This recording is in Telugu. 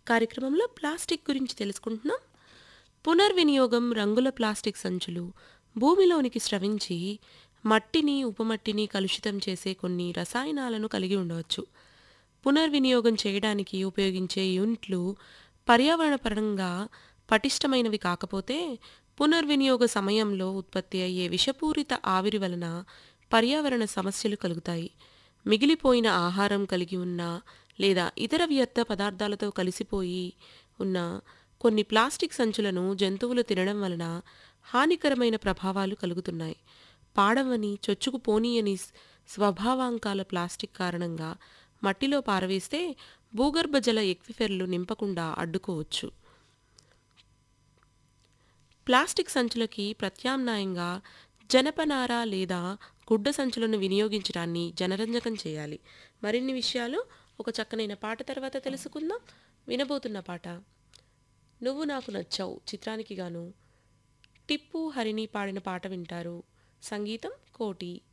కార్యక్రమంలో ప్లాస్టిక్ గురించి తెలుసుకుంటున్నాం పునర్వినియోగం రంగుల ప్లాస్టిక్ సంచులు భూమిలోనికి స్రవించి మట్టిని ఉపమట్టిని కలుషితం చేసే కొన్ని రసాయనాలను కలిగి ఉండవచ్చు పునర్వినియోగం చేయడానికి ఉపయోగించే యూనిట్లు పర్యావరణపరంగా పటిష్టమైనవి కాకపోతే పునర్వినియోగ సమయంలో ఉత్పత్తి అయ్యే విషపూరిత ఆవిరి వలన పర్యావరణ సమస్యలు కలుగుతాయి మిగిలిపోయిన ఆహారం కలిగి ఉన్న లేదా ఇతర వ్యర్థ పదార్థాలతో కలిసిపోయి ఉన్న కొన్ని ప్లాస్టిక్ సంచులను జంతువులు తినడం వలన హానికరమైన ప్రభావాలు కలుగుతున్నాయి పాడవని చొచ్చుకుపోనీయని స్వభావాంకాల ప్లాస్టిక్ కారణంగా మట్టిలో పారవేస్తే భూగర్భ జల ఎక్విఫెర్లు నింపకుండా అడ్డుకోవచ్చు ప్లాస్టిక్ సంచులకి ప్రత్యామ్నాయంగా జనపనార లేదా గుడ్డ సంచులను వినియోగించడాన్ని జనరంజకం చేయాలి మరిన్ని విషయాలు ఒక చక్కనైన పాట తర్వాత తెలుసుకుందాం వినబోతున్న పాట నువ్వు నాకు నచ్చావు చిత్రానికి గాను టిప్పు హరిణి పాడిన పాట వింటారు సంగీతం కోటి